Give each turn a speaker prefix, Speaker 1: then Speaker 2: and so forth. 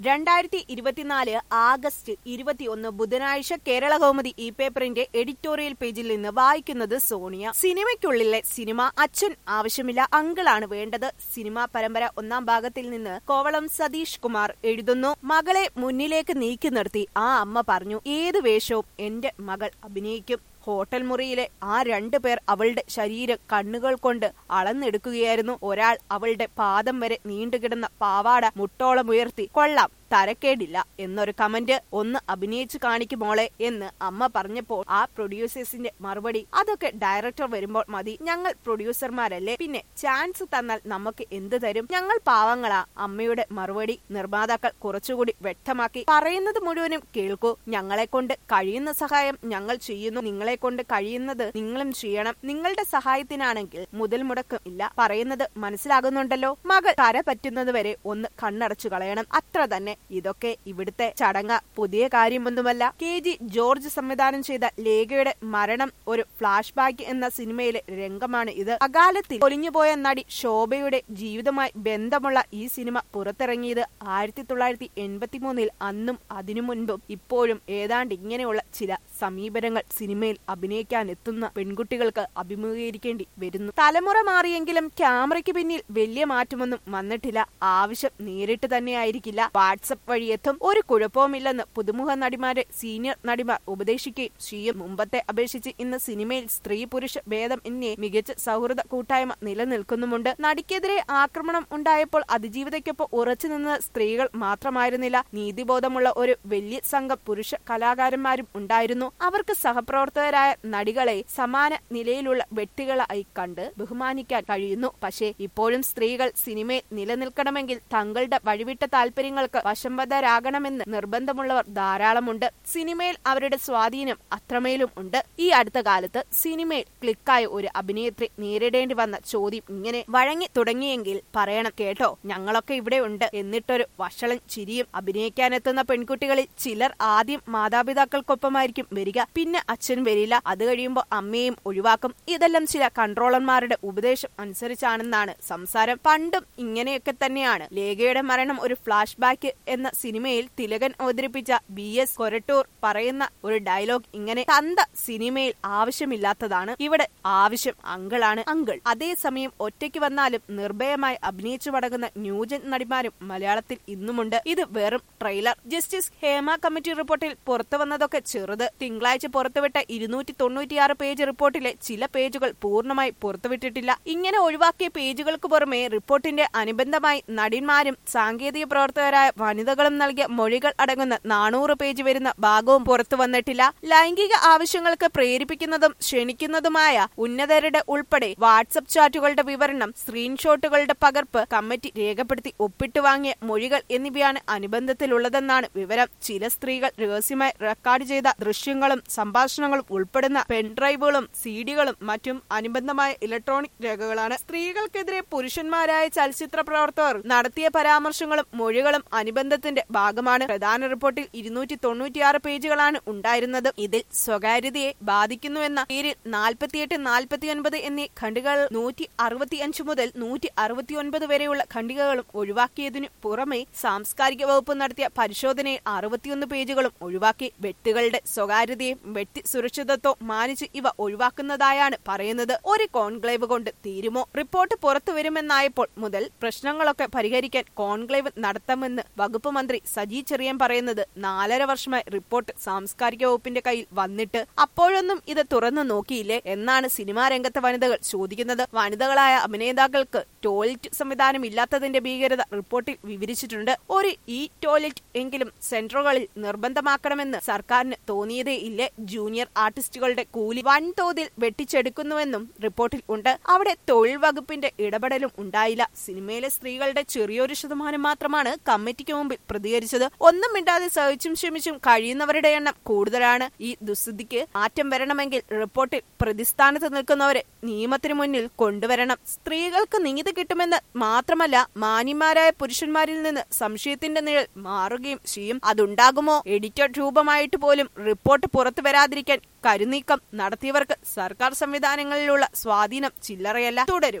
Speaker 1: രണ്ടായിരത്തി ഇരുപത്തിനാല് ആഗസ്റ്റ് ഇരുപത്തിയൊന്ന് ബുധനാഴ്ച കേരള കൗമുദി ഈ പേപ്പറിന്റെ എഡിറ്റോറിയൽ പേജിൽ നിന്ന് വായിക്കുന്നത് സോണിയ സിനിമയ്ക്കുള്ളിലെ സിനിമ അച്ഛൻ ആവശ്യമില്ല അങ്കിളാണ് വേണ്ടത് സിനിമാ പരമ്പര ഒന്നാം ഭാഗത്തിൽ നിന്ന് കോവളം സതീഷ് കുമാർ എഴുതുന്നു മകളെ മുന്നിലേക്ക് നീക്കി നിർത്തി ആ അമ്മ പറഞ്ഞു ഏത് വേഷവും എന്റെ മകൾ അഭിനയിക്കും ഹോട്ടൽ മുറിയിലെ ആ രണ്ടു പേർ അവളുടെ ശരീരം കണ്ണുകൾ കൊണ്ട് അളന്നെടുക്കുകയായിരുന്നു ഒരാൾ അവളുടെ പാദം വരെ നീണ്ടുകിടന്ന പാവാട മുട്ടോളം ഉയർത്തി കൊള്ളാം തരക്കേടില്ല എന്നൊരു കമന്റ് ഒന്ന് അഭിനയിച്ചു കാണിക്കുമോളെ എന്ന് അമ്മ പറഞ്ഞപ്പോൾ ആ പ്രൊഡ്യൂസേഴ്സിന്റെ മറുപടി അതൊക്കെ ഡയറക്ടർ വരുമ്പോൾ മതി ഞങ്ങൾ പ്രൊഡ്യൂസർമാരല്ലേ പിന്നെ ചാൻസ് തന്നാൽ നമുക്ക് എന്ത് തരും ഞങ്ങൾ പാവങ്ങളാ അമ്മയുടെ മറുപടി നിർമ്മാതാക്കൾ കുറച്ചുകൂടി വ്യക്തമാക്കി പറയുന്നത് മുഴുവനും കേൾക്കൂ ഞങ്ങളെ കൊണ്ട് കഴിയുന്ന സഹായം ഞങ്ങൾ ചെയ്യുന്നു നിങ്ങളെ കൊണ്ട് കഴിയുന്നത് നിങ്ങളും ചെയ്യണം നിങ്ങളുടെ സഹായത്തിനാണെങ്കിൽ മുതൽ മുടക്കം ഇല്ല പറയുന്നത് മനസ്സിലാകുന്നുണ്ടല്ലോ മകൾ കര പറ്റുന്നത് വരെ ഒന്ന് കണ്ണടച്ചു കളയണം അത്ര തന്നെ ഇതൊക്കെ ഇവിടുത്തെ ചടങ്ങ പുതിയ കാര്യമൊന്നുമല്ല കെ ജി ജോർജ് സംവിധാനം ചെയ്ത ലേഖയുടെ മരണം ഒരു ഫ്ലാഷ് ബാക്ക് എന്ന സിനിമയിലെ രംഗമാണ് ഇത് അകാലത്തിൽ ഒലിഞ്ഞുപോയ നടി ശോഭയുടെ ജീവിതവുമായി ബന്ധമുള്ള ഈ സിനിമ പുറത്തിറങ്ങിയത് ആയിരത്തി തൊള്ളായിരത്തി എൺപത്തിമൂന്നിൽ അന്നും അതിനു മുൻപും ഇപ്പോഴും ഏതാണ്ട് ഇങ്ങനെയുള്ള ചില സമീപനങ്ങൾ സിനിമയിൽ അഭിനയിക്കാൻ എത്തുന്ന പെൺകുട്ടികൾക്ക് അഭിമുഖീകരിക്കേണ്ടി വരുന്നു തലമുറ മാറിയെങ്കിലും ക്യാമറയ്ക്ക് പിന്നിൽ വലിയ മാറ്റമൊന്നും വന്നിട്ടില്ല ആവശ്യം നേരിട്ട് തന്നെയായിരിക്കില്ല വാട്സപ്പ് വഴി എത്തും ഒരു കുഴപ്പവുമില്ലെന്ന് പുതുമുഖ നടിമാരെ സീനിയർ നടിമാർ ഉപദേശിക്കുകയും ചെയ്യും മുമ്പത്തെ അപേക്ഷിച്ച് ഇന്ന് സിനിമയിൽ സ്ത്രീ പുരുഷ ഭേദം എന്നേ മികച്ച സൗഹൃദ കൂട്ടായ്മ നിലനിൽക്കുന്നുമുണ്ട് നടിക്കെതിരെ ആക്രമണം ഉണ്ടായപ്പോൾ അതിജീവിതയ്ക്കൊപ്പം ഉറച്ചു നിന്ന സ്ത്രീകൾ മാത്രമായിരുന്നില്ല നീതിബോധമുള്ള ഒരു വലിയ സംഘം പുരുഷ കലാകാരന്മാരും ഉണ്ടായിരുന്നു അവർക്ക് സഹപ്രവർത്തകരായ നടികളെ സമാന നിലയിലുള്ള വ്യക്തികളായി കണ്ട് ബഹുമാനിക്കാൻ കഴിയുന്നു പക്ഷേ ഇപ്പോഴും സ്ത്രീകൾ സിനിമയിൽ നിലനിൽക്കണമെങ്കിൽ തങ്ങളുടെ വഴിവിട്ട താല്പര്യങ്ങൾക്ക് വശംബദ്ധരാകണമെന്ന് നിർബന്ധമുള്ളവർ ധാരാളമുണ്ട് സിനിമയിൽ അവരുടെ സ്വാധീനം അത്രമേലും ഉണ്ട് ഈ അടുത്ത കാലത്ത് സിനിമയിൽ ക്ലിക്കായ ഒരു അഭിനേത്രി നേരിടേണ്ടി വന്ന ചോദ്യം ഇങ്ങനെ വഴങ്ങി തുടങ്ങിയെങ്കിൽ പറയണം കേട്ടോ ഞങ്ങളൊക്കെ ഇവിടെ ഉണ്ട് എന്നിട്ടൊരു വഷളൻ ചിരിയും അഭിനയിക്കാനെത്തുന്ന പെൺകുട്ടികളിൽ ചിലർ ആദ്യം മാതാപിതാക്കൾക്കൊപ്പമായിരിക്കും വരിക പിന്നെ അച്ഛൻ വരില്ല അത് കഴിയുമ്പോൾ അമ്മയും ഒഴിവാക്കും ഇതെല്ലാം ചില കൺട്രോളർമാരുടെ ഉപദേശം അനുസരിച്ചാണെന്നാണ് സംസാരം പണ്ടും ഇങ്ങനെയൊക്കെ തന്നെയാണ് ലേഖയുടെ മരണം ഒരു ഫ്ലാഷ് ബാക്ക് എന്ന സിനിമയിൽ തിലകൻ അവതരിപ്പിച്ച ബി എസ് കൊരട്ടൂർ പറയുന്ന ഒരു ഡയലോഗ് ഇങ്ങനെ തന്ത സിനിമയിൽ ആവശ്യമില്ലാത്തതാണ് ഇവിടെ ആവശ്യം അങ്കിളാണ് അങ്കിൾ അതേസമയം ഒറ്റയ്ക്ക് വന്നാലും നിർഭയമായി അഭിനയിച്ചു മടങ്ങുന്ന ന്യൂജൻ നടിമാരും മലയാളത്തിൽ ഇന്നുമുണ്ട് ഇത് വെറും ട്രെയിലർ ജസ്റ്റിസ് ഹേമ കമ്മിറ്റി റിപ്പോർട്ടിൽ പുറത്തു വന്നതൊക്കെ ചെറുത് തിങ്കളാഴ്ച പുറത്തുവിട്ട ഇരുന്നൂറ്റി തൊണ്ണൂറ്റിയാറ് പേജ് റിപ്പോർട്ടിലെ ചില പേജുകൾ പൂർണ്ണമായി പുറത്തുവിട്ടിട്ടില്ല ഇങ്ങനെ ഒഴിവാക്കിയ പേജുകൾക്ക് പുറമെ റിപ്പോർട്ടിന്റെ അനുബന്ധമായി നടിമാരും സാങ്കേതിക പ്രവർത്തകരായ വനിതകളും നൽകിയ മൊഴികൾ അടങ്ങുന്ന നാനൂറ് പേജ് വരുന്ന ഭാഗവും പുറത്തു വന്നിട്ടില്ല ലൈംഗിക ആവശ്യങ്ങൾക്ക് പ്രേരിപ്പിക്കുന്നതും ക്ഷണിക്കുന്നതുമായ ഉന്നതരുടെ ഉൾപ്പെടെ വാട്സപ്പ് ചാറ്റുകളുടെ വിവരണം സ്ക്രീൻഷോട്ടുകളുടെ പകർപ്പ് കമ്മിറ്റി രേഖപ്പെടുത്തി ഒപ്പിട്ടു വാങ്ങിയ മൊഴികൾ എന്നിവയാണ് അനുബന്ധത്തിലുള്ളതെന്നാണ് വിവരം ചില സ്ത്രീകൾ രഹസ്യമായി റെക്കോർഡ് ചെയ്ത ദൃശ്യങ്ങളും സംഭാഷണങ്ങളും ഉൾപ്പെടുന്ന പെൻഡ്രൈവുകളും സീഡികളും മറ്റും അനുബന്ധമായ ഇലക്ട്രോണിക് രേഖകളാണ് സ്ത്രീകൾക്കെതിരെ പുരുഷന്മാരായ ചലച്ചിത്ര പ്രവർത്തകർ നടത്തിയ പരാമർശങ്ങളും മൊഴികളും അനുബന്ധത്തിന്റെ ഭാഗമാണ് പ്രധാന റിപ്പോർട്ടിൽ ഇരുന്നൂറ്റി തൊണ്ണൂറ്റിയാറ് പേജുകളാണ് ഉണ്ടായിരുന്നത് ഇതിൽ സ്വകാര്യതയെ ബാധിക്കുന്നുവെന്ന പേരിൽ നാൽപ്പത്തിയെട്ട് നാൽപ്പത്തിയൊൻപത് എന്നീ ഖണ്ഡികൾ നൂറ്റി അറുപത്തിയഞ്ച് മുതൽ നൂറ്റി അറുപത്തിയൊൻപത് വരെയുള്ള ഖണ്ഡികകളും ഒഴിവാക്കിയതിനു പുറമെ സാംസ്കാരിക വകുപ്പ് നടത്തിയ പരിശോധനയിൽ അറുപത്തിയൊന്ന് പേജുകളും ഒഴിവാക്കി വ്യക്തികളുടെ സ്വകാര്യതയും വ്യക്തി സുരക്ഷിതത്വവും മാനിച്ച് ഇവ ഒഴിവാക്കുന്നതായാണ് പറയുന്നത് ഒരു കോൺക്ലേവ് കൊണ്ട് തീരുമോ റിപ്പോർട്ട് പുറത്തു വരുമെന്നായപ്പോൾ മുതൽ പ്രശ്നങ്ങളൊക്കെ പരിഹരിക്കാൻ കോൺക്ലേവ് നടത്താമെന്ന് വകുപ്പ് മന്ത്രി സജി ചെറിയൻ പറയുന്നത് നാലര വർഷമായി റിപ്പോർട്ട് സാംസ്കാരിക വകുപ്പിന്റെ കയ്യിൽ വന്നിട്ട് അപ്പോഴൊന്നും ഇത് തുറന്നു നോക്കിയില്ലേ എന്നാണ് സിനിമാ രംഗത്തെ വനിതകൾ ചോദിക്കുന്നത് വനിതകളായ അഭിനേതാക്കൾക്ക് ടോയ്ലറ്റ് സംവിധാനം ഇല്ലാത്തതിന്റെ ഭീകരത റിപ്പോർട്ടിൽ വിവരിച്ചിട്ടുണ്ട് ഒരു ഈ ടോയ്ലറ്റ് എങ്കിലും സെന്ററുകളിൽ നിർബന്ധമാക്കണമെന്ന് സർക്കാരിന് തോന്നിയതേ ഇല്ലേ ജൂനിയർ ആർട്ടിസ്റ്റുകളുടെ കൂലി വൻതോതിൽ വെട്ടിച്ചെടുക്കുന്നുവെന്നും റിപ്പോർട്ടിൽ ഉണ്ട് അവിടെ തൊഴിൽ വകുപ്പിന്റെ ഇടപെടലും ഉണ്ടായില്ല സിനിമയിലെ സ്ത്രീകളുടെ ചെറിയൊരു ശതമാനം മാത്രമാണ് കമ്മിറ്റിക്ക് മുമ്പിൽ പ്രതികരിച്ചത് ഒന്നും മിണ്ടാതെ സഹിച്ചും ക്ഷമിച്ചും കഴിയുന്നവരുടെ എണ്ണം കൂടുതലാണ് ഈ ദുസ്ഥിതിക്ക് മാറ്റം വരണമെങ്കിൽ റിപ്പോർട്ടിൽ പ്രതിസ്ഥാനത്ത് നിൽക്കുന്നവരെ നിയമത്തിന് മുന്നിൽ കൊണ്ടുവരണം സ്ത്രീകൾക്ക് നീതി കിട്ടുമെന്ന് മാത്രമല്ല മാന്യന്മാരായ പുരുഷന്മാരിൽ നിന്ന് സംശയത്തിന്റെ നിഴൽ മാറുകയും ചെയ്യും അതുണ്ടാകുമോ എഡിറ്റഡ് രൂപമായിട്ട് പോലും റിപ്പോർട്ട് പുറത്തു വരാതിരിക്കാൻ കരുനീക്കം നടത്തിയവർക്ക് സർക്കാർ സംവിധാനങ്ങളിലുള്ള സ്വാധീനം ചില്ലറയല്ല തുടരും